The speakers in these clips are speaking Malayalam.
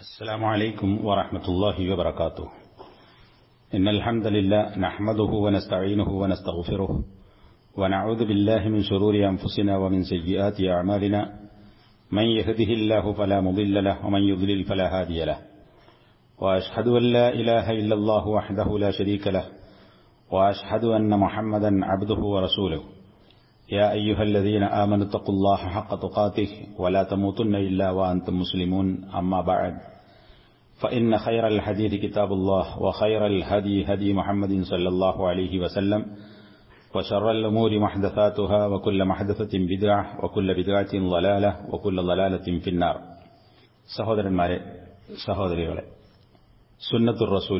السلام عليكم ورحمة الله وبركاته إن الحمد لله نحمده ونستعينه ونستغفره ونعوذ بالله من شرور أنفسنا ومن سيئات أعمالنا من يهده الله فلا مضل له ومن يضلل فلا هادي له وأشهد أن لا إله إلا الله وحده لا شريك له وأشهد أن محمدا عبده ورسوله يا أيها الذين آمنوا اتقوا الله حق تقاته ولا تموتن إلا وأنتم مسلمون أما بعد فإن خير الحديث كتاب الله وخير الهدي هدي محمد صلى الله عليه وسلم وشر الأمور محدثاتها وكل محدثة بدعة وكل بدعة ضلالة وكل ضلالة في النار സഹോദരന്മാരെ സഹോദരികളെ സുന്നത്തുർ റസൂൽ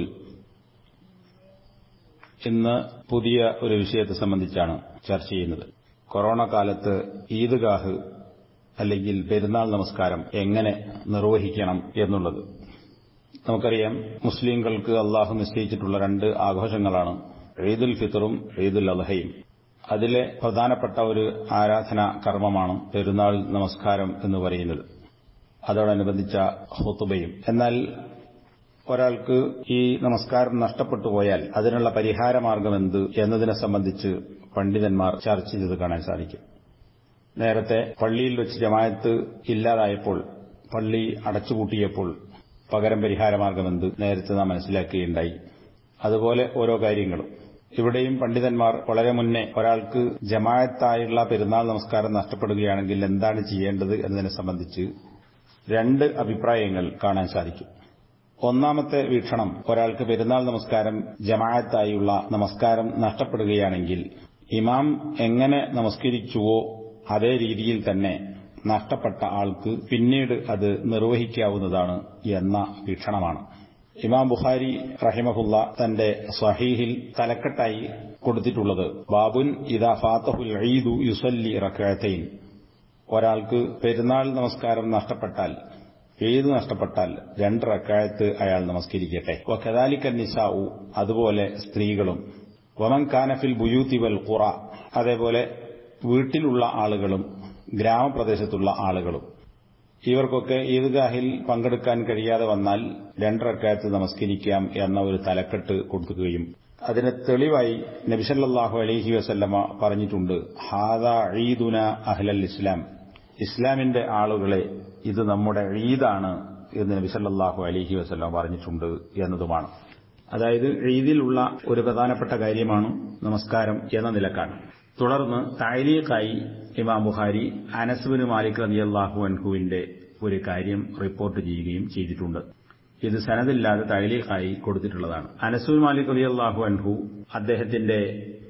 ഇന്ന് പുതിയ ഒരു വിഷയത്തെ സംബന്ധിച്ചാണ് ചർച്ച ചെയ്യുന്നത് കൊറോണ കാലത്ത് ഈദ്ഗാഹ് അല്ലെങ്കിൽ പെരുന്നാൾ നമസ്കാരം എങ്ങനെ നിർവഹിക്കണം എന്നുള്ളത് നമുക്കറിയാം മുസ്ലിങ്ങൾക്ക് അള്ളാഹു നിശ്ചയിച്ചിട്ടുള്ള രണ്ട് ആഘോഷങ്ങളാണ് ഈദുൽ ഫിത്തറും ഈദുൽ അദ്ഹയും അതിലെ പ്രധാനപ്പെട്ട ഒരു ആരാധനാ കർമ്മമാണ് പെരുന്നാൾ നമസ്കാരം എന്ന് പറയുന്നത് അതോടനുബന്ധിച്ച ഹുത്തുബയും എന്നാൽ ഒരാൾക്ക് ഈ നമസ്കാരം നഷ്ടപ്പെട്ടു പോയാൽ അതിനുള്ള പരിഹാരമാർഗം എന്ത് എന്നതിനെ സംബന്ധിച്ച് പണ്ഡിതന്മാർ ചർച്ച ചെയ്ത് കാണാൻ സാധിക്കും നേരത്തെ പള്ളിയിൽ വെച്ച് ജമായത്ത് ഇല്ലാതായപ്പോൾ പള്ളി അടച്ചുപൂട്ടിയപ്പോൾ പകരം പരിഹാരമാർഗമെന്ത് നേരത്തെ നാം മനസ്സിലാക്കുകയുണ്ടായി അതുപോലെ ഓരോ കാര്യങ്ങളും ഇവിടെയും പണ്ഡിതന്മാർ വളരെ മുന്നേ ഒരാൾക്ക് ജമായത്തായുള്ള പെരുന്നാൾ നമസ്കാരം നഷ്ടപ്പെടുകയാണെങ്കിൽ എന്താണ് ചെയ്യേണ്ടത് എന്നതിനെ സംബന്ധിച്ച് രണ്ട് അഭിപ്രായങ്ങൾ കാണാൻ സാധിക്കും ഒന്നാമത്തെ വീക്ഷണം ഒരാൾക്ക് പെരുന്നാൾ നമസ്കാരം ജമാഅത്തായുള്ള നമസ്കാരം നഷ്ടപ്പെടുകയാണെങ്കിൽ ഇമാം എങ്ങനെ നമസ്കരിച്ചുവോ അതേ രീതിയിൽ തന്നെ നഷ്ടപ്പെട്ട ആൾക്ക് പിന്നീട് അത് നിർവഹിക്കാവുന്നതാണ് എന്ന വീക്ഷണമാണ് ഇമാം ബുഖാരി റഹിമഹുല്ല തന്റെ സഹീഹിൽ തലക്കെട്ടായി കൊടുത്തിട്ടുള്ളത് ബാബുൻ ഇദാ ഫാത്തഹുൽ ഈദു യുസല്ലി റക്കഴത്തൈൻ ഒരാൾക്ക് പെരുന്നാൾ നമസ്കാരം നഷ്ടപ്പെട്ടാൽ ഏത് നഷ്ടപ്പെട്ടാൽ രണ്ട് റക്കായത്ത് അയാൾ നമസ്കരിക്കട്ടെ വഖദാലിക്കൻ നിസാഉ അതുപോലെ സ്ത്രീകളും വമൻ കാനഫിൽ ബുയൂത്തി വൽ ഖുറ അതേപോലെ വീട്ടിലുള്ള ആളുകളും ഗ്രാമപ്രദേശത്തുള്ള ആളുകളും ഇവർക്കൊക്കെ ഈദ്ഗാഹിൽ പങ്കെടുക്കാൻ കഴിയാതെ വന്നാൽ രണ്ടറക്കാലത്ത് നമസ്കരിക്കാം എന്ന ഒരു തലക്കെട്ട് കൊടുക്കുകയും അതിന് തെളിവായി നബിസല്ലാഹു അലൈഹി വസല്ലമ പറഞ്ഞിട്ടുണ്ട് ഹാദ ഈദുന അഹ്ലൽ ഇസ്ലാം ഇസ്ലാമിന്റെ ആളുകളെ ഇത് നമ്മുടെ ഈദാണ് എന്ന് നബിസല്ലാഹു അലൈഹി വസല്ലം പറഞ്ഞിട്ടുണ്ട് എന്നതുമാണ് അതായത് ഈദിലുള്ള ഒരു പ്രധാനപ്പെട്ട കാര്യമാണ് നമസ്കാരം എന്ന നിലക്കാണ് തുടർന്ന് താരീഖായി ഇമാം ബുഖാരി അനസ്ബിന് മാലിക് റതിയല്ലാഹു അൻഹുവിന്റെ ഒരു കാര്യം റിപ്പോർട്ട് ചെയ്യുകയും ചെയ്തിട്ടുണ്ട് ഇത് സനദില്ലാതെ തൈലീഖായി കൊടുത്തിട്ടുള്ളതാണ് അനസുൽ മാലിക് റതിയല്ലാഹു അൻഹു അദ്ദേഹത്തിന്റെ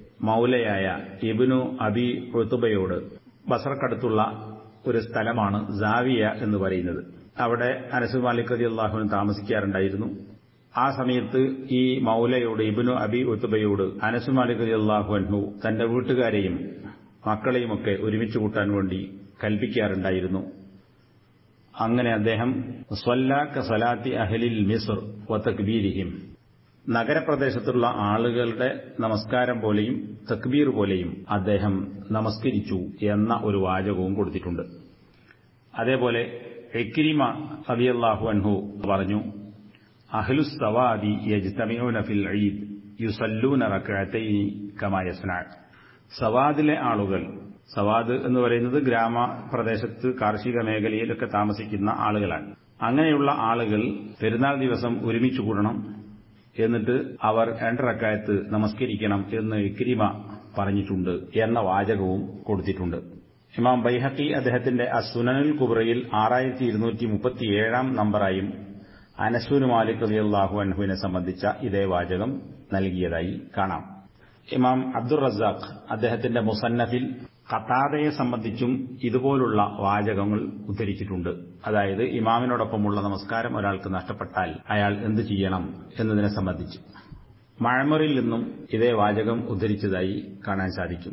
മൗലയായ ഇബിനു അബി ഒത്തുബയോട് ബസർക്കടുത്തുള്ള ഒരു സ്ഥലമാണ് സാവിയ എന്ന് പറയുന്നത് അവിടെ അനസു മാലിക് റതി അള്ളാഹുവിന് താമസിക്കാറുണ്ടായിരുന്നു ആ സമയത്ത് ഈ മൗലയോട് ഇബിനു അബി ഉത്തുബയോട് അനസു മാലിക് റതി അള്ളാഹു അൻഹു തന്റെ വീട്ടുകാരെയും മക്കളെയുമൊക്കെ ഒരുമിച്ച് കൂട്ടാൻ വേണ്ടി കൽപ്പിക്കാറുണ്ടായിരുന്നു അങ്ങനെ അദ്ദേഹം സ്വല്ലാക്ക സ്വലാത്തി അഹലിൽ മിസുർ വത്തക്ബീരിഹിം നഗരപ്രദേശത്തുള്ള ആളുകളുടെ നമസ്കാരം പോലെയും തക്ബീർ പോലെയും അദ്ദേഹം നമസ്കരിച്ചു എന്ന ഒരു വാചകവും കൊടുത്തിട്ടുണ്ട് അതേപോലെ എക്കിരിമ അലിയല്ലാഹു അൻഹു പറഞ്ഞു അഹ്ലുസ് സവാദി യജ്തമിഊന ഫിൽ ഈദ് യുസല്ലൂന റക്അത്തൈനി കമാ യസ്ന സവാദിലെ ആളുകൾ സവാദ് എന്ന് പറയുന്നത് ഗ്രാമപ്രദേശത്ത് കാർഷിക മേഖലയിലൊക്കെ താമസിക്കുന്ന ആളുകളാണ് അങ്ങനെയുള്ള ആളുകൾ പെരുന്നാൾ ദിവസം ഒരുമിച്ച് കൂടണം എന്നിട്ട് അവർ രണ്ടറക്കായത്ത് നമസ്കരിക്കണം എന്ന് ഇക്രിമ പറഞ്ഞിട്ടുണ്ട് എന്ന വാചകവും കൊടുത്തിട്ടുണ്ട് ഇമാം ബൈഹക്കി അദ്ദേഹത്തിന്റെ അസുനനുൽ കുബ്രയിൽ ആറായിരത്തി ഇരുന്നൂറ്റി മുപ്പത്തിയേഴാം നമ്പറായും അനസുന് മാലിക് റളിയല്ലാഹു അൻഹുവിനെ സംബന്ധിച്ച ഇതേ വാചകം നൽകിയതായി കാണാം ഇമാം അബ്ദുൾ റസാഖ് അദ്ദേഹത്തിന്റെ മുസന്നഫിൽ ഖത്താദയെ സംബന്ധിച്ചും ഇതുപോലുള്ള വാചകങ്ങൾ ഉദ്ധരിച്ചിട്ടുണ്ട് അതായത് ഇമാമിനോടൊപ്പമുള്ള നമസ്കാരം ഒരാൾക്ക് നഷ്ടപ്പെട്ടാൽ അയാൾ എന്തു ചെയ്യണം എന്നതിനെ സംബന്ധിച്ച് മഴമറിൽ നിന്നും ഇതേ വാചകം ഉദ്ധരിച്ചതായി കാണാൻ സാധിക്കും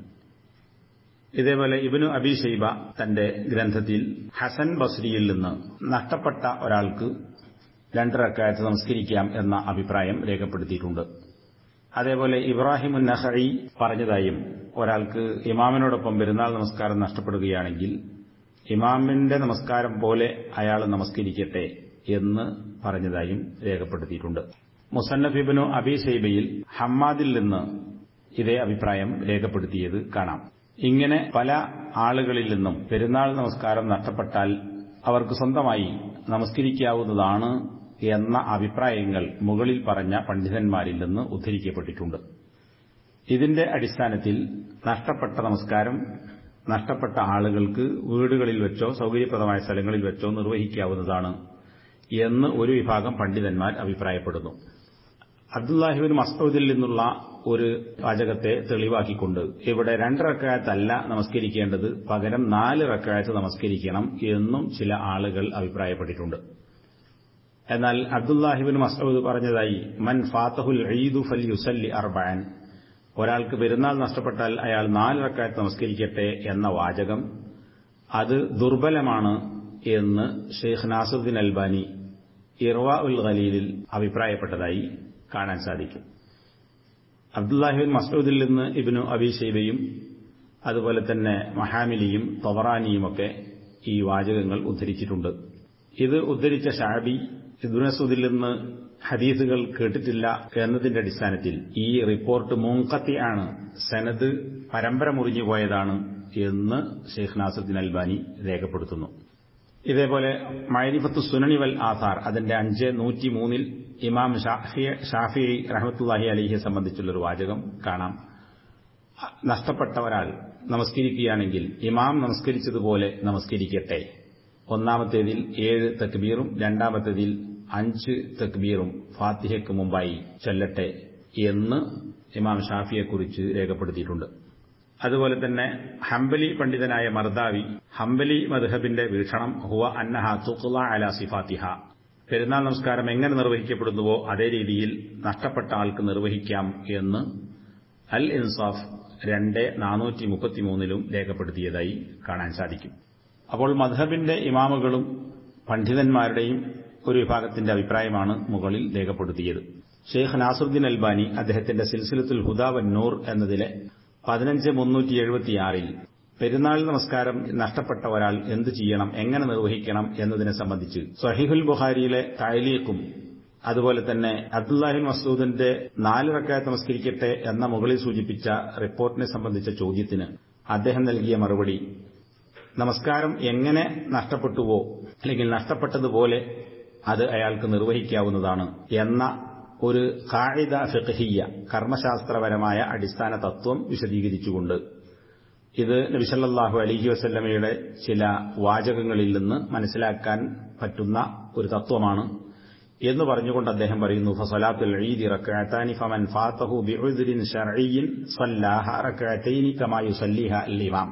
ഇതേപോലെ ഇബിനു അബി ഷൈബ തന്റെ ഗ്രന്ഥത്തിൽ ഹസൻ ബസ്രിയിൽ നിന്ന് നഷ്ടപ്പെട്ട ഒരാൾക്ക് രണ്ടരക്കാലത്ത് നമസ്കരിക്കാം എന്ന അഭിപ്രായം രേഖപ്പെടുത്തിയിട്ടുണ്ട് അതേപോലെ ഇബ്രാഹിം നഹഈ പറഞ്ഞതായും ഒരാൾക്ക് ഇമാമിനോടൊപ്പം പെരുന്നാൾ നമസ്കാരം നഷ്ടപ്പെടുകയാണെങ്കിൽ ഇമാമിന്റെ നമസ്കാരം പോലെ അയാൾ നമസ്കരിക്കട്ടെ എന്ന് പറഞ്ഞതായും രേഖപ്പെടുത്തിയിട്ടുണ്ട് മുസന്നഫിബിനു അബി ഷൈബയിൽ ഹമ്മാദിൽ നിന്ന് ഇതേ അഭിപ്രായം രേഖപ്പെടുത്തിയത് കാണാം ഇങ്ങനെ പല ആളുകളിൽ നിന്നും പെരുന്നാൾ നമസ്കാരം നഷ്ടപ്പെട്ടാൽ അവർക്ക് സ്വന്തമായി നമസ്കരിക്കാവുന്നതാണ് എന്ന അഭിപ്രായങ്ങൾ മുകളിൽ പറഞ്ഞ പണ്ഡിതന്മാരിൽ നിന്ന് ഉദ്ധരിക്കപ്പെട്ടിട്ടുണ്ട് ഇതിന്റെ അടിസ്ഥാനത്തിൽ നഷ്ടപ്പെട്ട നമസ്കാരം നഷ്ടപ്പെട്ട ആളുകൾക്ക് വീടുകളിൽ വെച്ചോ സൌകര്യപ്രദമായ സ്ഥലങ്ങളിൽ വെച്ചോ നിർവഹിക്കാവുന്നതാണ് എന്ന് ഒരു വിഭാഗം പണ്ഡിതന്മാർ അഭിപ്രായപ്പെടുന്നു അബ്ദുല്ലാഹിബിൻ മസ്തൂദിൽ നിന്നുള്ള ഒരു വാചകത്തെ തെളിവാക്കിക്കൊണ്ട് ഇവിടെ രണ്ട് റക്കായത്തല്ല നമസ്കരിക്കേണ്ടത് പകരം നാല് റക്കായത്ത് നമസ്കരിക്കണം എന്നും ചില ആളുകൾ അഭിപ്രായപ്പെട്ടിട്ടുണ്ട് എന്നാൽ അബ്ദുല്ലാഹിബിൻ മസ്തൂദ് പറഞ്ഞതായി മൻ ഫാത്തഹുൽ ഈദു ഫൽ യുസല്ലി അർബാൻ ഒരാൾക്ക് പെരുന്നാൾ നഷ്ടപ്പെട്ടാൽ അയാൾ നാല് റക്കായത്ത് നമസ്കരിക്കട്ടെ എന്ന വാചകം അത് ദുർബലമാണ് എന്ന് ഷെയ്ഖ് നാസുദ്ദീൻ അൽബാനി ഇർവാ ഉൽ ഖലീലിൽ അഭിപ്രായപ്പെട്ടതായി കാണാൻ സാധിക്കും അബ്ദുല്ലാഹിബിൻ മസൂദിൽ നിന്ന് ഇബിനു അബീഷൈബയും അതുപോലെ തന്നെ മഹാമിലിയും തൊവറാനിയുമൊക്കെ ഈ വാചകങ്ങൾ ഉദ്ധരിച്ചിട്ടുണ്ട് ഇത് ഉദ്ധരിച്ച ഷാബി ഇബ്നുസൂദിൽ നിന്ന് ഹദീസുകൾ കേട്ടിട്ടില്ല എന്നതിന്റെ അടിസ്ഥാനത്തിൽ ഈ റിപ്പോർട്ട് മൂങ്കത്തി ആണ് സനദ് പരമ്പര മുറിഞ്ഞു പോയതാണ് എന്ന് ഷെയ്ഖ് നാസുദ്ദീൻ അൽബാനി രേഖപ്പെടുത്തുന്നു ഇതേപോലെ മൈരിഫത്ത് സുനണി വൽ ആധാർ അതിന്റെ അഞ്ച് നൂറ്റി മൂന്നിൽ ഇമാം ഷാഫി റഹമത്തുല്ലാഹി അലിഹിയെ സംബന്ധിച്ചുള്ളൊരു വാചകം കാണാം നഷ്ടപ്പെട്ട ഒരാൾ നമസ്കരിക്കുകയാണെങ്കിൽ ഇമാം നമസ്കരിച്ചതുപോലെ നമസ്കരിക്കട്ടെ ഒന്നാമത്തേതിൽ ഏഴ് തക്ബീറും രണ്ടാമത്തേതിൽ അഞ്ച് തക്ബീറും ഫാത്തിഹയ്ക്ക് മുമ്പായി ചൊല്ലട്ടെ എന്ന് ഇമാം ഷാഫിയെക്കുറിച്ച് രേഖപ്പെടുത്തിയിട്ടുണ്ട് അതുപോലെ തന്നെ ഹംബലി പണ്ഡിതനായ മർദാവി ഹംബലി മദ്ഹബിന്റെ വീക്ഷണം ഹുവ അന്നഹ തുഖ്ല അല സിഫാത്തിഹ പെരുന്നാൾ നമസ്കാരം എങ്ങനെ നിർവഹിക്കപ്പെടുന്നുവോ അതേ രീതിയിൽ നഷ്ടപ്പെട്ട ആൾക്ക് നിർവഹിക്കാം എന്ന് അൽ ഇൻസാഫ് രണ്ട് നാനൂറ്റി മുപ്പത്തിമൂന്നിലും രേഖപ്പെടുത്തിയതായി കാണാൻ സാധിക്കും അപ്പോൾ മദ്ഹബിന്റെ ഇമാമുകളും പണ്ഡിതന്മാരുടെയും ഒരു വിഭാഗത്തിന്റെ അഭിപ്രായമാണ് മുകളിൽ രേഖപ്പെടുത്തിയത് ഷെയ്ഖ് നാസുദ്ദീൻ അൽബാനി അദ്ദേഹത്തിന്റെ സിൽസിലത്തുൽ ഹുദാവൻ നൂർ എന്നതിലെ പതിനഞ്ച് മുന്നൂറ്റി എഴുപത്തിയാറിൽ പെരുന്നാൾ നമസ്കാരം നഷ്ടപ്പെട്ട ഒരാൾ എന്തു ചെയ്യണം എങ്ങനെ നിർവഹിക്കണം എന്നതിനെ സംബന്ധിച്ച് സഹിഹുൽ ബുഹാരിയിലെ തായലീഖും അതുപോലെ തന്നെ അബ്ദുല്ലാഹിൻ മസൂദിന്റെ നാല് റക്കായത്ത് നമസ്കരിക്കട്ടെ എന്ന മുകളിൽ സൂചിപ്പിച്ച റിപ്പോർട്ടിനെ സംബന്ധിച്ച ചോദ്യത്തിന് അദ്ദേഹം നൽകിയ മറുപടി നമസ്കാരം എങ്ങനെ നഷ്ടപ്പെട്ടുവോ അല്ലെങ്കിൽ നഷ്ടപ്പെട്ടതുപോലെ അത് അയാൾക്ക് നിർവഹിക്കാവുന്നതാണ് എന്ന ഒരു കായിദ ഫിഖ്ഹിയ കർമ്മശാസ്ത്രപരമായ അടിസ്ഥാന തത്വം വിശദീകരിച്ചുകൊണ്ട് ഇത് നബിസല്ലാഹു അലഹി വസല്ലമയുടെ ചില വാചകങ്ങളിൽ നിന്ന് മനസ്സിലാക്കാൻ പറ്റുന്ന ഒരു തത്വമാണ് എന്ന് പറഞ്ഞുകൊണ്ട് അദ്ദേഹം പറയുന്നു ഫസലാത്തുൽ ഈദി റക്അത്താനി ഫമൻ ഫാതഹു ബിഉദ്രിൻ ശർഈൻ സല്ലാഹ റക്അത്തൈനി കമാ യുസല്ലിഹ അൽ ഇമാം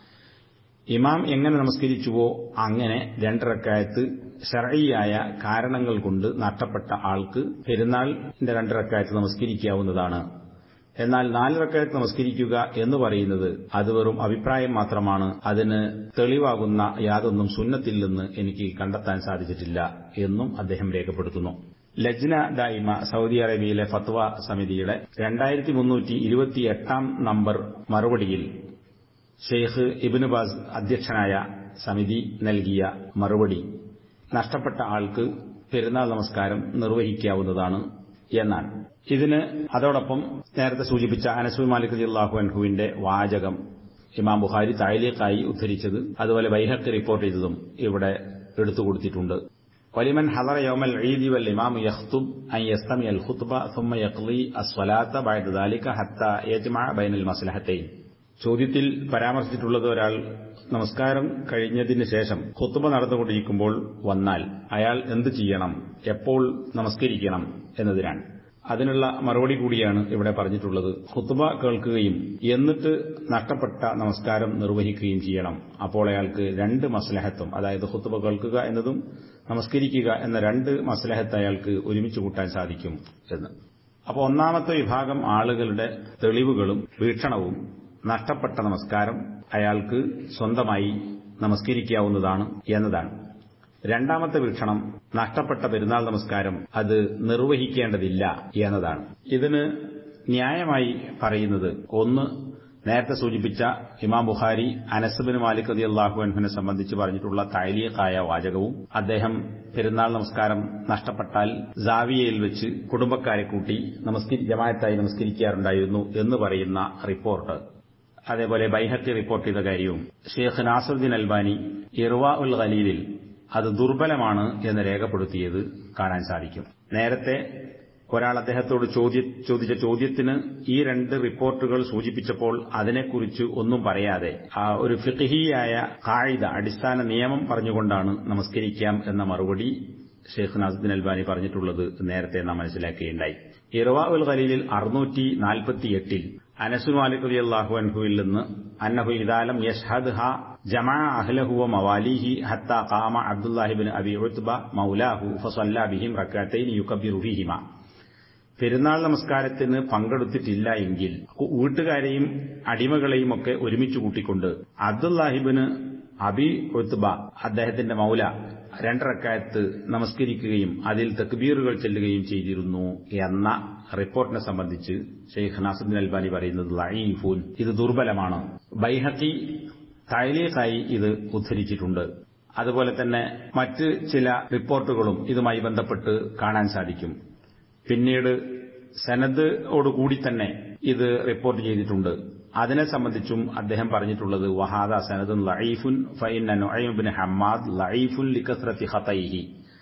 ഇമാം എങ്ങനെ നമസ്കരിച്ചുവോ അങ്ങനെ രണ്ടരക്കായത്ത് ഷർഈയായ കാരണങ്ങൾ കൊണ്ട് നഷ്ടപ്പെട്ട ആൾക്ക് പെരുന്നാളിന്റെ രണ്ടരക്കായത്ത് നമസ്കരിക്കാവുന്നതാണ് എന്നാൽ നാലിറക്കായത്ത് നമസ്കരിക്കുക എന്ന് പറയുന്നത് അത് വെറും അഭിപ്രായം മാത്രമാണ് അതിന് തെളിവാകുന്ന യാതൊന്നും സുന്നത്തിൽ നിന്ന് എനിക്ക് കണ്ടെത്താൻ സാധിച്ചിട്ടില്ല എന്നും അദ്ദേഹം രേഖപ്പെടുത്തുന്നു ലജ്ന ദായിമ സൌദി അറേബ്യയിലെ ഫത്വ സമിതിയുടെ രണ്ടായിരത്തി മുന്നൂറ്റി ഇരുപത്തിയെട്ടാം നമ്പർ മറുപടിയിൽ ഷെയ്ഖ് ഇബിന് ബാസ് അധ്യക്ഷനായ സമിതി നൽകിയ മറുപടി നഷ്ടപ്പെട്ട ആൾക്ക് പെരുന്നാൾ നമസ്കാരം നിർവഹിക്കാവുന്നതാണ് എന്നാണ് ഇതിന് അതോടൊപ്പം നേരത്തെ സൂചിപ്പിച്ച അനസുൽ മാലിക് അള്ളാഹു അൻഹുവിന്റെ വാചകം ഇമാം ബുഖാരി തായിലേക്കായി ഉദ്ധരിച്ചത് അതുപോലെ ബൈഹക്ക് റിപ്പോർട്ട് ചെയ്തതും ഇവിടെ എടുത്തുകൊടുത്തിട്ടുണ്ട് ولمن حضر يوم العيد والإمام يخطب أن يستمع الخطبة ثم يقضي الصلاة بعد ذلك حتى يجمع بين المصلحتين ചോദ്യത്തിൽ പരാമർശിച്ചിട്ടുള്ളത് ഒരാൾ നമസ്കാരം കഴിഞ്ഞതിന് ശേഷം ഖുത്തുബ നടന്നുകൊണ്ടിരിക്കുമ്പോൾ വന്നാൽ അയാൾ എന്ത് ചെയ്യണം എപ്പോൾ നമസ്കരിക്കണം എന്നതിനാണ് അതിനുള്ള മറുപടി കൂടിയാണ് ഇവിടെ പറഞ്ഞിട്ടുള്ളത് ഖുത്തുബ കേൾക്കുകയും എന്നിട്ട് നഷ്ടപ്പെട്ട നമസ്കാരം നിർവഹിക്കുകയും ചെയ്യണം അപ്പോൾ അയാൾക്ക് രണ്ട് മസ്ലഹത്തും അതായത് ഖുത്തുബ കേൾക്കുക എന്നതും നമസ്കരിക്കുക എന്ന രണ്ട് മസ്ലഹത്ത് അയാൾക്ക് ഒരുമിച്ച് കൂട്ടാൻ സാധിക്കും എന്ന് അപ്പോൾ ഒന്നാമത്തെ വിഭാഗം ആളുകളുടെ തെളിവുകളും വീക്ഷണവും നഷ്ടപ്പെട്ട നമസ്കാരം അയാൾക്ക് സ്വന്തമായി നമസ്കരിക്കാവുന്നതാണ് എന്നതാണ് രണ്ടാമത്തെ വീക്ഷണം നഷ്ടപ്പെട്ട പെരുന്നാൾ നമസ്കാരം അത് നിർവഹിക്കേണ്ടതില്ല എന്നതാണ് ഇതിന് ന്യായമായി പറയുന്നത് ഒന്ന് നേരത്തെ സൂചിപ്പിച്ച ഇമാം ബുഖാരി അനസബിൻ മാലിക് അലി അള്ളാഹു അൻഹുവിനെ സംബന്ധിച്ച് പറഞ്ഞിട്ടുള്ള തായലീഖായ വാചകവും അദ്ദേഹം പെരുന്നാൾ നമസ്കാരം നഷ്ടപ്പെട്ടാൽ ജാവിയയിൽ വെച്ച് കുടുംബക്കാരെ കൂട്ടി നമസ്കരി ജമായത്തായി നമസ്കരിക്കാറുണ്ടായിരുന്നു എന്ന് പറയുന്ന റിപ്പോർട്ട് അതേപോലെ ബൈഹത്തി റിപ്പോർട്ട് ചെയ്ത കാര്യവും ഷെയ്ഖ് നാസറുദ്ദീൻ അൽബാനി ഇർവാ ഉൽ ഖലീലിൽ അത് ദുർബലമാണ് എന്ന് രേഖപ്പെടുത്തിയത് കാണാൻ സാധിക്കും നേരത്തെ ഒരാൾ അദ്ദേഹത്തോട് ചോദിച്ച ചോദ്യത്തിന് ഈ രണ്ട് റിപ്പോർട്ടുകൾ സൂചിപ്പിച്ചപ്പോൾ അതിനെക്കുറിച്ച് ഒന്നും പറയാതെ ആ ഒരു ഫിഖിഹിയായ കായിക അടിസ്ഥാന നിയമം പറഞ്ഞുകൊണ്ടാണ് നമസ്കരിക്കാം എന്ന മറുപടി ഷെയ്ഖ് നാസുദ്ദീൻ അൽബാനി പറഞ്ഞിട്ടുള്ളത് നേരത്തെ നാം മനസ്സിലാക്കുകയുണ്ടായി ഇറവാ ഉൽ ഖലീലിൽ അറുന്നൂറ്റി നാൽപ്പത്തിയെട്ടിൽ അനസു മാലിക് അലി അള്ളാഹു അൻഹുവിൽ നിന്ന് അന്നഹു ഇദാലം യഷ്ഹദ് ഹ ജമാ അഹ്ലഹു വ ഹത്ത ഖാമ അബ്ദുല്ലാഹിബിൻ അബി ഉത്ബ മൗലാഹു ഫസല്ല ബിഹിം റക്കാത്തൈൻ യുക്കബിറു ഫീഹിമ പെരുന്നാൾ നമസ്കാരത്തിന് പങ്കെടുത്തിട്ടില്ല എങ്കിൽ വീട്ടുകാരെയും അടിമകളെയും ഒക്കെ ഒരുമിച്ച് കൂട്ടിക്കൊണ്ട് അബ്ദുല്ലാഹിബിന് അബി ഉത്ബ അദ്ദേഹത്തിന്റെ മൗല രണ്ടറക്കായത്ത് നമസ്കരിക്കുകയും അതിൽ തക്ബീറുകൾ ചെല്ലുകയും ചെയ്തിരുന്നു എന്ന റിപ്പോർട്ടിനെ സംബന്ധിച്ച് ഷെയ്ഖ് നാസുദ്ദീൻ അൽബാനി പറയുന്നത് ലഈഫൂൻ ഇത് ദുർബലമാണ് ബൈഹക്കി തൈലീഖായി ഇത് ഉദ്ധരിച്ചിട്ടുണ്ട് അതുപോലെ തന്നെ മറ്റ് ചില റിപ്പോർട്ടുകളും ഇതുമായി ബന്ധപ്പെട്ട് കാണാൻ സാധിക്കും പിന്നീട് സനദോടുകൂടി തന്നെ ഇത് റിപ്പോർട്ട് ചെയ്തിട്ടുണ്ട് അതിനെ സംബന്ധിച്ചും അദ്ദേഹം പറഞ്ഞിട്ടുള്ളത് വഹാദ സനദുൻ ലഈഫുൻ ഫൈന നുഐബിൻ ഹമ്മാദ് ലഈഫുൻ ലിക്കസ്രത്തി ഖതൈഹി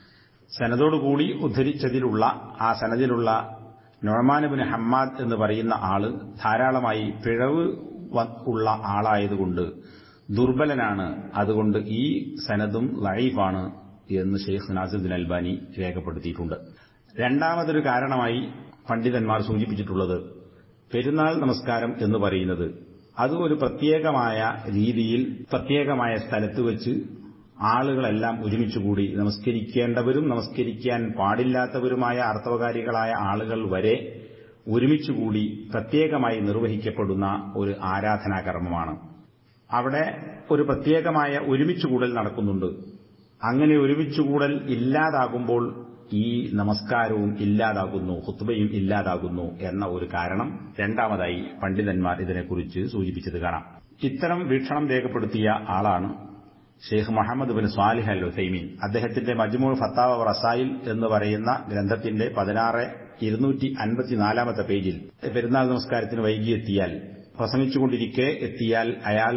സനദോടുകൂടി ഉദ്ധരിച്ചതിലുള്ള ആ സനദിലുള്ള നൊഴമാനബിൻ ഹമ്മാദ് എന്ന് പറയുന്ന ആള് ധാരാളമായി പിഴവ് ഉള്ള ആളായതുകൊണ്ട് ദുർബലനാണ് അതുകൊണ്ട് ഈ സനദും ലൈഫാണ് എന്ന് ഷെയ്ഖ് നാസിദ്ദീൻ അൽബാനി രേഖപ്പെടുത്തിയിട്ടുണ്ട് രണ്ടാമതൊരു കാരണമായി പണ്ഡിതന്മാർ സൂചിപ്പിച്ചിട്ടുള്ളത് പെരുന്നാൾ നമസ്കാരം എന്ന് പറയുന്നത് അത് ഒരു പ്രത്യേകമായ രീതിയിൽ പ്രത്യേകമായ സ്ഥലത്ത് വെച്ച് ആളുകളെല്ലാം ഒരുമിച്ചുകൂടി നമസ്കരിക്കേണ്ടവരും നമസ്കരിക്കാൻ പാടില്ലാത്തവരുമായ അർത്ഥവകാരികളായ ആളുകൾ വരെ ഒരുമിച്ചുകൂടി പ്രത്യേകമായി നിർവഹിക്കപ്പെടുന്ന ഒരു ആരാധനാകർമ്മമാണ് അവിടെ ഒരു പ്രത്യേകമായ ഒരുമിച്ചുകൂടൽ നടക്കുന്നുണ്ട് അങ്ങനെ ഒരുമിച്ചുകൂടൽ ഇല്ലാതാകുമ്പോൾ ഈ നമസ്കാരവും ഇല്ലാതാകുന്നു ഹുത്തുബയും ഇല്ലാതാകുന്നു എന്ന ഒരു കാരണം രണ്ടാമതായി പണ്ഡിതന്മാർ ഇതിനെക്കുറിച്ച് സൂചിപ്പിച്ചത് കാണാം ഇത്തരം വീക്ഷണം രേഖപ്പെടുത്തിയ ആളാണ് Sheikh Muhammad bin Salih al Uthaymeen അദ്ദേഹത്തിന്റെ മജ്മൂൾ ഫത്താവ റസായിൽ എന്ന് പറയുന്ന ഗ്രന്ഥത്തിന്റെ പതിനാറ് ഇരുന്നൂറ്റി അൻപത്തിനാലാമത്തെ പേജിൽ പെരുന്നാൾ നമസ്കാരത്തിന് വൈകിയെത്തിയാൽ പ്രസംഗിച്ചുകൊണ്ടിരിക്കെ എത്തിയാൽ അയാൾ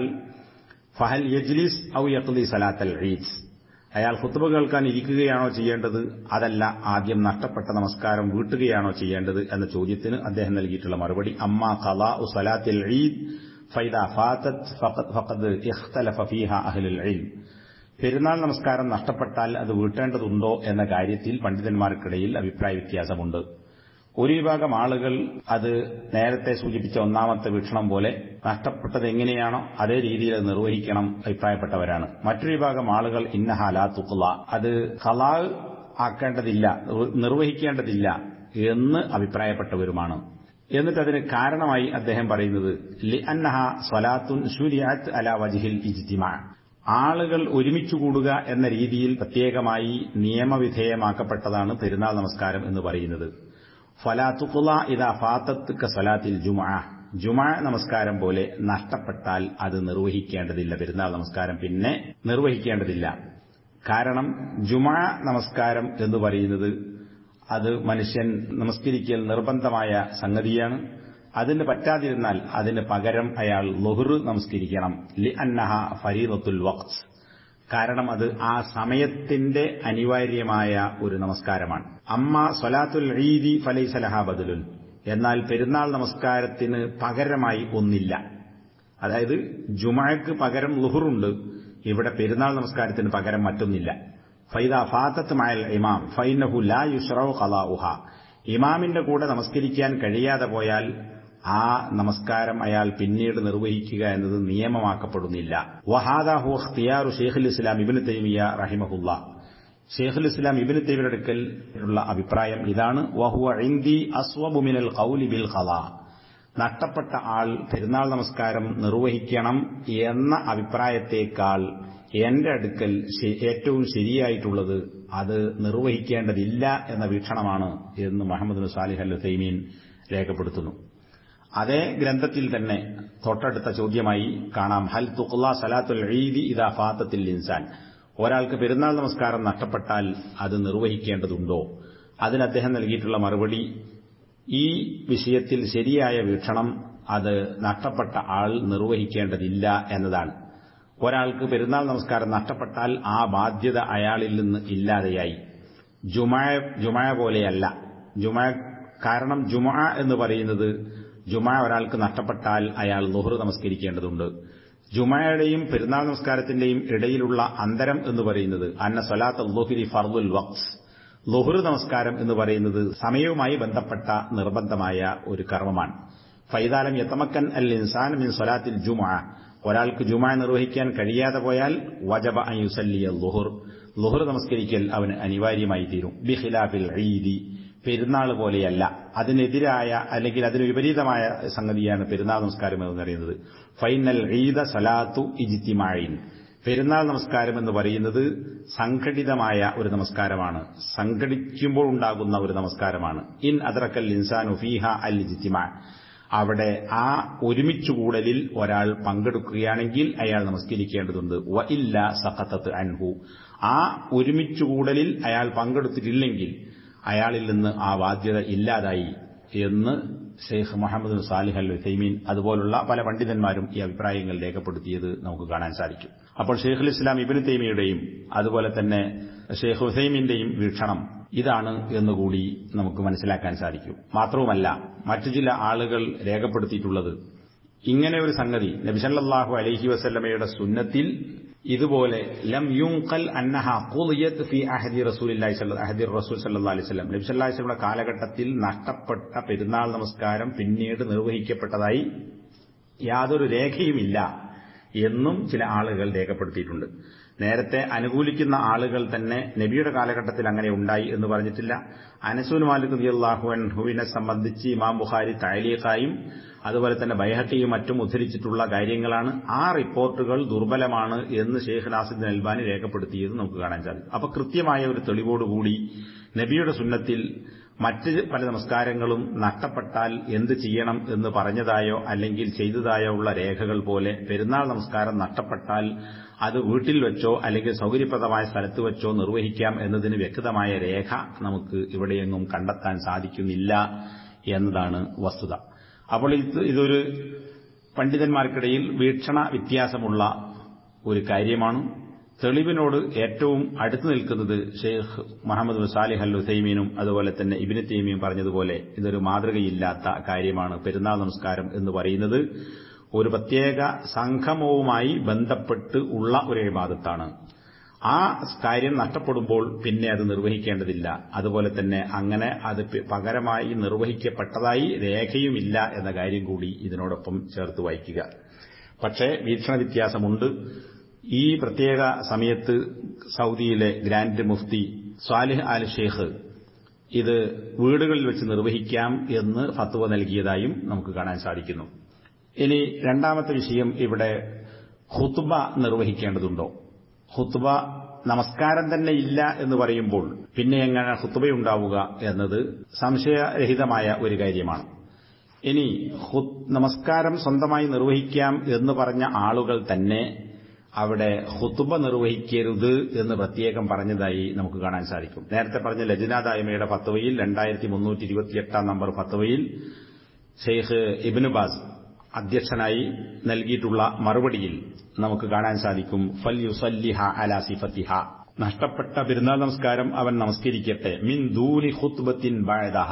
ഫഹൽ യജ്ലിസ് ഔ യഖ്ലി സലാത്തൽ ഈദ് അയാൾ ഖുത്ബ കേൾക്കാൻ ഇരിക്കുകയാണോ ചെയ്യേണ്ടത് അതല്ല ആദ്യം നഷ്ടപ്പെട്ട നമസ്കാരം വീട്ടുകയാണോ ചെയ്യേണ്ടത് എന്ന ചോദ്യത്തിന് അദ്ദേഹം നൽകിയിട്ടുള്ള മറുപടി അമ്മ ഖലാ സലാത്തിൽ ഈദ് ഫൈദ ഫാത്തത് ഫഖദ് ഇഖ്തലഫ ഫീഹ അഹ്ലുൽ ഇൽം പെരുന്നാൾ നമസ്കാരം നഷ്ടപ്പെട്ടാൽ അത് വീട്ടേണ്ടതുണ്ടോ എന്ന കാര്യത്തിൽ പണ്ഡിതന്മാർക്കിടയിൽ അഭിപ്രായ വ്യത്യാസമുണ്ട് ഒരു വിഭാഗം ആളുകൾ അത് നേരത്തെ സൂചിപ്പിച്ച ഒന്നാമത്തെ വീക്ഷണം പോലെ നഷ്ടപ്പെട്ടത് എങ്ങനെയാണോ അതേ രീതിയിൽ അത് നിർവഹിക്കണം അഭിപ്രായപ്പെട്ടവരാണ് മറ്റൊരു വിഭാഗം ആളുകൾ ഇന്നഹാലാ തുക്ല അത് ഹലാ ആക്കേണ്ടതില്ല നിർവഹിക്കേണ്ടതില്ല എന്ന് അഭിപ്രായപ്പെട്ടവരുമാണ് എന്നിട്ട് അതിന് കാരണമായി അദ്ദേഹം പറയുന്നത് ലി അന്നഹ സ്വലാത്തുൻ ഷുരിയാത്ത് അല വജിഹിൽ ഇജ്തിമാ ആളുകൾ ഒരുമിച്ചു കൂടുക എന്ന രീതിയിൽ പ്രത്യേകമായി നിയമവിധേയമാക്കപ്പെട്ടതാണ് പെരുന്നാൾ നമസ്കാരം എന്ന് പറയുന്നത് ഫലാത്തുക്കുള ഇതാ ഫാത്തത്ത് സലാത്തിൽ ജുമാ ജുമാ നമസ്കാരം പോലെ നഷ്ടപ്പെട്ടാൽ അത് നിർവഹിക്കേണ്ടതില്ല പെരുന്നാൾ നമസ്കാരം പിന്നെ നിർവഹിക്കേണ്ടതില്ല കാരണം ജുമാ നമസ്കാരം എന്ന് പറയുന്നത് അത് മനുഷ്യൻ നമസ്കരിക്കൽ നിർബന്ധമായ സംഗതിയാണ് അതിന് പറ്റാതിരുന്നാൽ അതിന് പകരം അയാൾ ലൊഹുറ് നമസ്കരിക്കണം ലി അന്നഹ ഫരീദത്തുൽ വഖ്സ് കാരണം അത് ആ സമയത്തിന്റെ അനിവാര്യമായ ഒരു നമസ്കാരമാണ് അമ്മ സ്വലാത്തുൽ ഈദി ഫലൈസലഹ ബദലുൻ എന്നാൽ പെരുന്നാൾ നമസ്കാരത്തിന് പകരമായി ഒന്നില്ല അതായത് ജുമഴക്ക് പകരം ലുഹുറുണ്ട് ഇവിടെ പെരുന്നാൾ നമസ്കാരത്തിന് പകരം മറ്റൊന്നില്ല ഫൈദ ഫാത്തത്ത് മയൽ ഇമാം ഫൈനഹു ലാ യുഷ്റൌ ഖലാഉഹ ഇമാമിന്റെ കൂടെ നമസ്കരിക്കാൻ കഴിയാതെ പോയാൽ ആ നമസ്കാരം അയാൾ പിന്നീട് നിർവഹിക്കുക എന്നത് നിയമമാക്കപ്പെടുന്നില്ല വഹാദാഹു ഖ്തിയാറു ഷെയ്ഖുൽ ഇസ്ലാം ഇബിന് തൈമിയ റഹിമഹുല്ല ഷെയ്ഖുൽ ഇസ്ലാം ഇബിന് തൈമിയുടെ അടുക്കൽ ഉള്ള അഭിപ്രായം ഇതാണ് വഹുവ ഇന്ദി അസ്വബു മിനൽ ഖൗലി ബിൽ ഖലാ നഷ്ടപ്പെട്ട ആൾ പെരുന്നാൾ നമസ്കാരം നിർവഹിക്കണം എന്ന അഭിപ്രായത്തേക്കാൾ എന്റെ അടുക്കൽ ഏറ്റവും ശരിയായിട്ടുള്ളത് അത് നിർവഹിക്കേണ്ടതില്ല എന്ന വീക്ഷണമാണ് എന്ന് മുഹമ്മദ് സാലിഹ് അൽ തൈമീൻ രേഖപ്പെടുത്തുന്നു അതേ ഗ്രന്ഥത്തിൽ തന്നെ തൊട്ടടുത്ത ചോദ്യമായി കാണാം ഹൽ തുഖ്ല സലാത്തുൽ ഈദി ഇദാ ഫാത്തത്തിൽ ഇൻസാൻ ഒരാൾക്ക് പെരുന്നാൾ നമസ്കാരം നഷ്ടപ്പെട്ടാൽ അത് നിർവഹിക്കേണ്ടതുണ്ടോ അതിന് അദ്ദേഹം നൽകിയിട്ടുള്ള മറുപടി ഈ വിഷയത്തിൽ ശരിയായ വീക്ഷണം അത് നഷ്ടപ്പെട്ട ആൾ നിർവഹിക്കേണ്ടതില്ല എന്നതാണ് ഒരാൾക്ക് പെരുന്നാൾ നമസ്കാരം നഷ്ടപ്പെട്ടാൽ ആ ബാധ്യത അയാളിൽ നിന്ന് ഇല്ലാതെയായി ജുമായ ജുമായ പോലെയല്ല ജുമായ കാരണം ജുമ എന്ന് പറയുന്നത് ജുമ ഒരാൾക്ക് നഷ്ടപ്പെട്ടാൽ അയാൾ ലുഹർ നമസ്കരിക്കേണ്ടതുണ്ട് ജുമയുടെയും പെരുന്നാൾ നമസ്കാരത്തിന്റെയും ഇടയിലുള്ള അന്തരം എന്ന് പറയുന്നത് അന്ന സലാത്ത് ലുഹുരി ഫർദുൽ വക്സ് ലുഹുർ നമസ്കാരം എന്ന് പറയുന്നത് സമയവുമായി ബന്ധപ്പെട്ട നിർബന്ധമായ ഒരു കർമ്മമാണ് ഫൈതാലം യത്തമക്കൻ അൽ ഇൻസാൻ മിൻ സലാത്തിൽ ജുമ ഒരാൾക്ക് ജുമ നിർവഹിക്കാൻ കഴിയാതെ പോയാൽ വജബ അയുസല്ലിയ ലുഹുർ ലുഹുർ നമസ്കരിക്കൽ അവന് അനിവാര്യമായി തീരും ബിഖിലാഫിൽ ഈദി പെരുന്നാൾ പോലെയല്ല അതിനെതിരായ അല്ലെങ്കിൽ അതിന് വിപരീതമായ സംഗതിയാണ് പെരുന്നാൾ നമസ്കാരം എന്ന് പറയുന്നത് ഫൈനൽ ഈദ സലാത്തു ഇജിത്തിമാഴിൻ പെരുന്നാൾ നമസ്കാരം എന്ന് പറയുന്നത് സംഘടിതമായ ഒരു നമസ്കാരമാണ് സംഘടിക്കുമ്പോൾ ഉണ്ടാകുന്ന ഒരു നമസ്കാരമാണ് ഇൻ അദ്രക്കൽ ഇൻസാനു ഫീഹ അൽ ഇജിത്തിമാ അവിടെ ആ ഒരുമിച്ചുകൂടലിൽ ഒരാൾ പങ്കെടുക്കുകയാണെങ്കിൽ അയാൾ നമസ്കരിക്കേണ്ടതുണ്ട് വ ഇല്ല സഖത്തത്ത് അൻഹു ആ ഒരുമിച്ചുകൂടലിൽ അയാൾ പങ്കെടുത്തിട്ടില്ലെങ്കിൽ അയാളിൽ നിന്ന് ആ ബാധ്യത ഇല്ലാതായി എന്ന് Sheikh Muhammad Salih al Uthaymeen അതുപോലുള്ള പല പണ്ഡിതന്മാരും ഈ അഭിപ്രായങ്ങൾ രേഖപ്പെടുത്തിയത് നമുക്ക് കാണാൻ സാധിക്കും അപ്പോൾ ഷെയ്ഖുൽ ഇസ്ലാം ഇബിന് തൈമിയുടെയും അതുപോലെ തന്നെ ഷെയ്ഖ് ഹുസൈമിന്റെയും വീക്ഷണം ഇതാണ് എന്നുകൂടി നമുക്ക് മനസ്സിലാക്കാൻ സാധിക്കും മാത്രവുമല്ല മറ്റു ചില ആളുകൾ രേഖപ്പെടുത്തിയിട്ടുള്ളത് ഇങ്ങനെ ഒരു സംഗതി നബിസല്ലാഹു അലൈഹി വസല്ലമയുടെ സുന്നത്തിൽ ഇതുപോലെ ലം യുങ്കൽ അന്നഹ ഖുദിയത് ഫി അഹദി റസൂലില്ലാഹി അഹദി റസൂൽ സല്ലല്ലാഹു അലൈഹി വസല്ലം നബി സല്ലല്ലാഹു അലൈഹി വസല്ലമയുടെ കാലഘട്ടത്തിൽ നഷ്ടപ്പെട്ട പെരുന്നാൾ നമസ്കാരം പിന്നീട് നിർവഹിക്കപ്പെട്ടതായി യാതൊരു രേഖയുമില്ല എന്നും ചില ആളുകൾ രേഖപ്പെടുത്തിയിട്ടുണ്ട് നേരത്തെ അനുകൂലിക്കുന്ന ആളുകൾ തന്നെ നബിയുടെ കാലഘട്ടത്തിൽ അങ്ങനെ ഉണ്ടായി എന്ന് പറഞ്ഞിട്ടില്ല അനസൂൻ മാലിക് റളിയല്ലാഹു അൻഹുവിനെ സംബന്ധിച്ച് ഇമാം ബുഖാരി താലീഖായും അതുപോലെ തന്നെ ബൈഹക്കിയും മറ്റും ഉദ്ധരിച്ചിട്ടുള്ള കാര്യങ്ങളാണ് ആ റിപ്പോർട്ടുകൾ ദുർബലമാണ് എന്ന് ഷെയ്ഖ് നാസിദ്ദീൻ അൽബാനി രേഖപ്പെടുത്തിയത് നമുക്ക് കാണാൻ സാധിക്കും അപ്പൊ കൃത്യമായ ഒരു തെളിവോടുകൂടി നബിയുടെ സുന്നത്തിൽ മറ്റ് പല നമസ്കാരങ്ങളും നഷ്ടപ്പെട്ടാൽ എന്ത് ചെയ്യണം എന്ന് പറഞ്ഞതായോ അല്ലെങ്കിൽ ചെയ്തതായോ ഉള്ള രേഖകൾ പോലെ പെരുന്നാൾ നമസ്കാരം നഷ്ടപ്പെട്ടാൽ അത് വീട്ടിൽ വെച്ചോ അല്ലെങ്കിൽ സൗകര്യപ്രദമായ സ്ഥലത്ത് വെച്ചോ നിർവഹിക്കാം എന്നതിന് വ്യക്തമായ രേഖ നമുക്ക് ഇവിടെയെങ്ങും കണ്ടെത്താൻ സാധിക്കുന്നില്ല എന്നതാണ് വസ്തുത അപ്പോൾ ഇത് ഇതൊരു പണ്ഡിതന്മാർക്കിടയിൽ വീക്ഷണ വ്യത്യാസമുള്ള ഒരു കാര്യമാണ് തെളിവിനോട് ഏറ്റവും അടുത്തു നിൽക്കുന്നത് ഷെയ്ഖ് മുഹമ്മദ് സാലിഹ് അൽ ഹുസൈമീനും അതുപോലെ തന്നെ ഇബിന് തൈമിയും പറഞ്ഞതുപോലെ ഇതൊരു മാതൃകയില്ലാത്ത കാര്യമാണ് പെരുന്നാൾ നമസ്കാരം എന്ന് പറയുന്നത് ഒരു പ്രത്യേക സംഗമവുമായി ബന്ധപ്പെട്ട് ഉള്ള ഒരു വിവാദത്താണ് ആ കാര്യം നഷ്ടപ്പെടുമ്പോൾ പിന്നെ അത് നിർവഹിക്കേണ്ടതില്ല അതുപോലെ തന്നെ അങ്ങനെ അത് പകരമായി നിർവഹിക്കപ്പെട്ടതായി രേഖയുമില്ല എന്ന കാര്യം കൂടി ഇതിനോടൊപ്പം ചേർത്ത് വായിക്കുക പക്ഷേ വീക്ഷണ വ്യത്യാസമുണ്ട് ഈ പ്രത്യേക സമയത്ത് സൗദിയിലെ ഗ്രാൻഡ് മുഫ്തി സ്വാലിഹ് ആൽ ഷെയ്ഖ് ഇത് വീടുകളിൽ വെച്ച് നിർവഹിക്കാം എന്ന് ഫത്വ നൽകിയതായും നമുക്ക് കാണാൻ സാധിക്കുന്നു ഇനി രണ്ടാമത്തെ വിഷയം ഇവിടെ ഹുത്തുബ നിർവഹിക്കേണ്ടതുണ്ടോ ഹുത്തുബ നമസ്കാരം തന്നെ ഇല്ല എന്ന് പറയുമ്പോൾ പിന്നെ എങ്ങനെ ഹുത്തുബയുണ്ടാവുക എന്നത് സംശയരഹിതമായ ഒരു കാര്യമാണ് ഇനി നമസ്കാരം സ്വന്തമായി നിർവഹിക്കാം എന്ന് പറഞ്ഞ ആളുകൾ തന്നെ അവിടെ ഹുത്തുബ നിർവഹിക്കരുത് എന്ന് പ്രത്യേകം പറഞ്ഞതായി നമുക്ക് കാണാൻ സാധിക്കും നേരത്തെ പറഞ്ഞ ലജ്നാദായ്മയുടെ ഫത്വയിൽ രണ്ടായിരത്തി മുന്നൂറ്റി ഇരുപത്തിയെട്ടാം നമ്പർ ഫത്വയിൽ ഷെയ്ഖ് ഇബിനുബാസ് അധ്യക്ഷനായി നൽകിയിട്ടുള്ള മറുപടിയിൽ നമുക്ക് കാണാൻ സാധിക്കും ഫൽ യുസല്ലിഹ അലാ സിഫത്തിഹ നഷ്ടപ്പെട്ട പെരുന്നാൾ നമസ്കാരം അവൻ നമസ്കരിക്കട്ടെ മിൻ ദൂനി ഹുത്ബത്തിൻ ബഴദഹ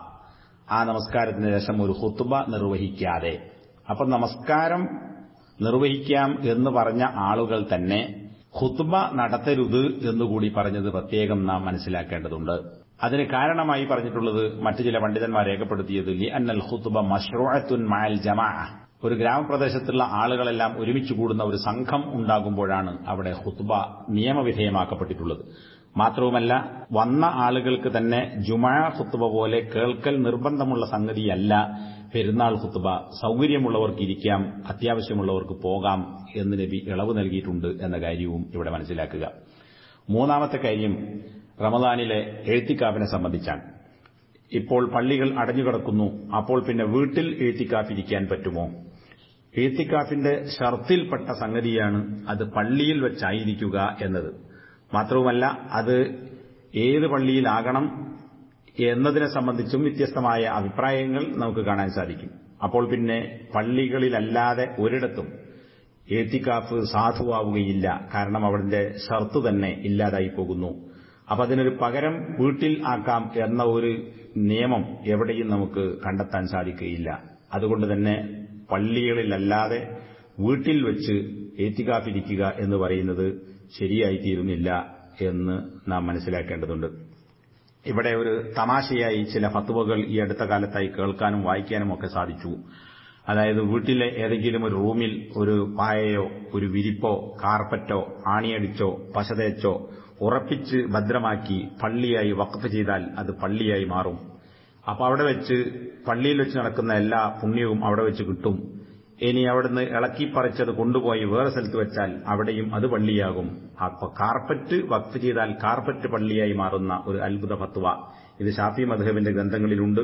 ആ നമസ്കാരത്തിന് ശേഷം ഒരു ഹുത്തുബ നിർവഹിക്കാതെ അപ്പൊ നമസ്കാരം നിർവഹിക്കാം എന്ന് പറഞ്ഞ ആളുകൾ തന്നെ ഹുത്തുബ നടത്തരുത് എന്നുകൂടി പറഞ്ഞത് പ്രത്യേകം നാം മനസ്സിലാക്കേണ്ടതുണ്ട് അതിന് കാരണമായി പറഞ്ഞിട്ടുള്ളത് മറ്റു ചില പണ്ഡിതന്മാർ രേഖപ്പെടുത്തിയത് ലി അന്നൽ ഹുത്തുബ മഷ്റൂഅത്തുൻ മഅൽ ജമാ ഒരു ഗ്രാമപ്രദേശത്തുള്ള ആളുകളെല്ലാം ഒരുമിച്ച് കൂടുന്ന ഒരു സംഘം ഉണ്ടാകുമ്പോഴാണ് അവിടെ ഹുത്തുബ നിയമവിധേയമാക്കപ്പെട്ടിട്ടുള്ളത് മാത്രവുമല്ല വന്ന ആളുകൾക്ക് തന്നെ ജുമാ ഹുത്തുബ പോലെ കേൾക്കൽ നിർബന്ധമുള്ള സംഗതിയല്ല പെരുന്നാൾ ഹുത്തുബ സൗകര്യമുള്ളവർക്ക് ഇരിക്കാം അത്യാവശ്യമുള്ളവർക്ക് പോകാം എന്ന് നബി ഇളവ് നൽകിയിട്ടുണ്ട് എന്ന കാര്യവും ഇവിടെ മനസ്സിലാക്കുക മൂന്നാമത്തെ കാര്യം റമദാനിലെ എഴുത്തിക്കാവിനെ സംബന്ധിച്ചാണ് ഇപ്പോൾ പള്ളികൾ അടഞ്ഞുകിടക്കുന്നു അപ്പോൾ പിന്നെ വീട്ടിൽ എഴുത്തിക്കാഫിരിക്കാൻ പറ്റുമോ എഴുത്തിക്കാഫിന്റെ ഷർത്തിൽപ്പെട്ട സംഗതിയാണ് അത് പള്ളിയിൽ വെച്ചായിരിക്കുക എന്നത് മാത്രവുമല്ല അത് ഏത് പള്ളിയിലാകണം എന്നതിനെ സംബന്ധിച്ചും വ്യത്യസ്തമായ അഭിപ്രായങ്ങൾ നമുക്ക് കാണാൻ സാധിക്കും അപ്പോൾ പിന്നെ പള്ളികളിലല്ലാതെ ഒരിടത്തും ഏത്തിക്കാഫ് സാധുവാവുകയില്ല കാരണം അവിടെ ഷർത്ത് തന്നെ ഇല്ലാതായി പോകുന്നു അപ്പൊ അതിനൊരു പകരം വീട്ടിൽ ആക്കാം എന്ന ഒരു നിയമം എവിടെയും നമുക്ക് കണ്ടെത്താൻ സാധിക്കുകയില്ല അതുകൊണ്ട് തന്നെ പള്ളികളിലല്ലാതെ വീട്ടിൽ വെച്ച് ഏത്തിക്കാഫിരിക്കുക എന്ന് പറയുന്നത് ശരിയായി തീരുന്നില്ല എന്ന് നാം മനസ്സിലാക്കേണ്ടതുണ്ട് ഇവിടെ ഒരു തമാശയായി ചില ഫത്തുവകൾ ഈ അടുത്ത കാലത്തായി കേൾക്കാനും വായിക്കാനും ഒക്കെ സാധിച്ചു അതായത് വീട്ടിലെ ഏതെങ്കിലും ഒരു റൂമിൽ ഒരു പായയോ ഒരു വിരിപ്പോ കാർപ്പറ്റോ ആണിയടിച്ചോ പശതേച്ചോ ഉറപ്പിച്ച് ഭദ്രമാക്കി പള്ളിയായി വഖഫ് ചെയ്താൽ അത് പള്ളിയായി മാറും അപ്പൊ അവിടെ വെച്ച് പള്ളിയിൽ വെച്ച് നടക്കുന്ന എല്ലാ പുണ്യവും അവിടെ വെച്ച് കിട്ടും ഇനി അവിടുന്ന് ഇളക്കിപ്പറിച്ചത് കൊണ്ടുപോയി വേറെ സ്ഥലത്ത് വെച്ചാൽ അവിടെയും അത് പള്ളിയാകും അപ്പൊ കാർപ്പറ്റ് വക്ഫ് ചെയ്താൽ കാർപ്പറ്റ് പള്ളിയായി മാറുന്ന ഒരു അത്ഭുത ഫത്വ ഇത് ഷാഫി മധുഹബിന്റെ ഗ്രന്ഥങ്ങളിലുണ്ട്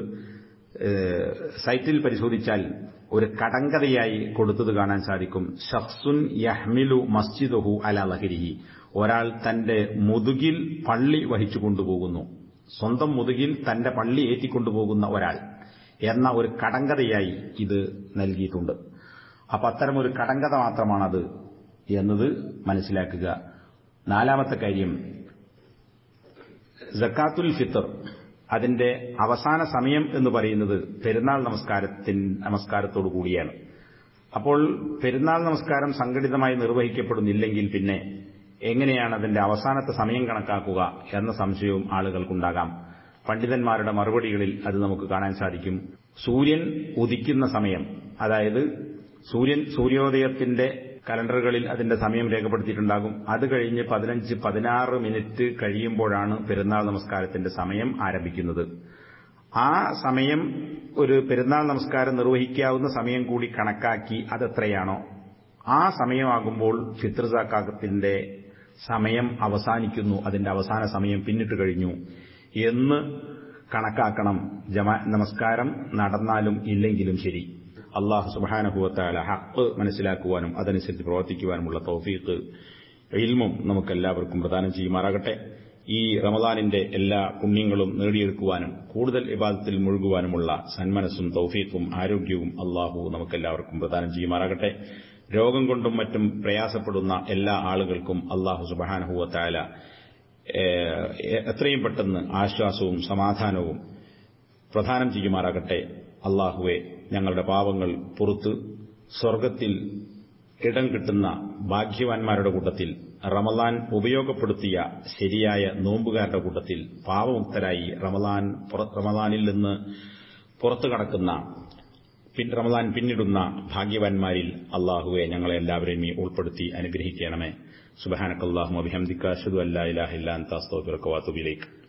സൈറ്റിൽ പരിശോധിച്ചാൽ ഒരു കടങ്കഥയായി കൊടുത്തത് കാണാൻ സാധിക്കും ഷഖ്സുൻ യഹ്മിലു മസ്ജിദുഹു അല ലഹരിഹി ഒരാൾ തന്റെ മുതുകിൽ പള്ളി വഹിച്ചു കൊണ്ടുപോകുന്നു സ്വന്തം മുതുകിൽ തന്റെ പള്ളി ഏറ്റിക്കൊണ്ടുപോകുന്ന ഒരാൾ എന്ന ഒരു കടങ്കഥയായി ഇത് നൽകിയിട്ടുണ്ട് അപ്പൊ അത്തരം ഒരു കടങ്കഥ മാത്രമാണത് എന്നത് മനസ്സിലാക്കുക നാലാമത്തെ കാര്യം ജക്കാത്തുൽ ഫിത്തർ അതിന്റെ അവസാന സമയം എന്ന് പറയുന്നത് പെരുന്നാൾ നമസ്കാരത്തിൻ നമസ്കാരത്തോടു കൂടിയാണ് അപ്പോൾ പെരുന്നാൾ നമസ്കാരം സംഘടിതമായി നിർവഹിക്കപ്പെടുന്നില്ലെങ്കിൽ പിന്നെ എങ്ങനെയാണ് അതിന്റെ അവസാനത്തെ സമയം കണക്കാക്കുക എന്ന സംശയവും ആളുകൾക്കുണ്ടാകാം പണ്ഡിതന്മാരുടെ മറുപടികളിൽ അത് നമുക്ക് കാണാൻ സാധിക്കും സൂര്യൻ ഉദിക്കുന്ന സമയം അതായത് സൂര്യൻ സൂര്യോദയത്തിന്റെ കലണ്ടറുകളിൽ അതിന്റെ സമയം രേഖപ്പെടുത്തിയിട്ടുണ്ടാകും അത് കഴിഞ്ഞ് പതിനഞ്ച് പതിനാറ് മിനിറ്റ് കഴിയുമ്പോഴാണ് പെരുന്നാൾ നമസ്കാരത്തിന്റെ സമയം ആരംഭിക്കുന്നത് ആ സമയം ഒരു പെരുന്നാൾ നമസ്കാരം നിർവഹിക്കാവുന്ന സമയം കൂടി കണക്കാക്കി അതെത്രയാണോ ആ സമയമാകുമ്പോൾ ഫിത്ർ സാക്കാത്തിന്റെ സമയം അവസാനിക്കുന്നു അതിന്റെ അവസാന സമയം പിന്നിട്ട് കഴിഞ്ഞു എന്ന് കണക്കാക്കണം ജമാ നമസ്കാരം നടന്നാലും ഇല്ലെങ്കിലും ശരി അള്ളാഹു സുബാനുഭവത്താല ഹക്ക് മനസ്സിലാക്കുവാനും അതനുസരിച്ച് പ്രവർത്തിക്കുവാനുമുള്ള തൗഫീഖ് ഇൽമും നമുക്കെല്ലാവർക്കും പ്രദാനം ചെയ്യുമാറാകട്ടെ ഈ റമദാനിന്റെ എല്ലാ പുണ്യങ്ങളും നേടിയെടുക്കുവാനും കൂടുതൽ ഇബാദത്തിൽ മുഴുകുവാനുമുള്ള സന്മനസ്സും തൗഫീഖും ആരോഗ്യവും അള്ളാഹു നമുക്കെല്ലാവർക്കും പ്രദാനം ചെയ്യുമാറാകട്ടെ രോഗം കൊണ്ടും മറ്റും പ്രയാസപ്പെടുന്ന എല്ലാ ആളുകൾക്കും അള്ളാഹു സുബാനഹുവത്തായ എത്രയും പെട്ടെന്ന് ആശ്വാസവും സമാധാനവും പ്രദാനം ചെയ്യുമാറാകട്ടെ അള്ളാഹുവെ ഞങ്ങളുടെ പാവങ്ങൾ പുറത്ത് സ്വർഗത്തിൽ ഇടം കിട്ടുന്ന ഭാഗ്യവാന്മാരുടെ കൂട്ടത്തിൽ റമലാൻ ഉപയോഗപ്പെടുത്തിയ ശരിയായ നോമ്പുകാരുടെ കൂട്ടത്തിൽ പാവമുക്തരായി റമലാൻ റമലാനിൽ നിന്ന് പുറത്തു കടക്കുന്ന റമലാൻ പിന്നിടുന്ന ഭാഗ്യവാന്മാരിൽ അള്ളാഹുവെ ഞങ്ങളെ എല്ലാവരെയും ഉൾപ്പെടുത്തി അനുഗ്രഹിക്കണമേ സുബഹാനക്കല്ലാഹു അഭിഹംദിക്ക അഷ്ഹദു അല്ലാ ഇലാഹ ഇല്ലാ അൻത അസ്തഗ്ഫിറുക വഅതുബു ഇലൈക്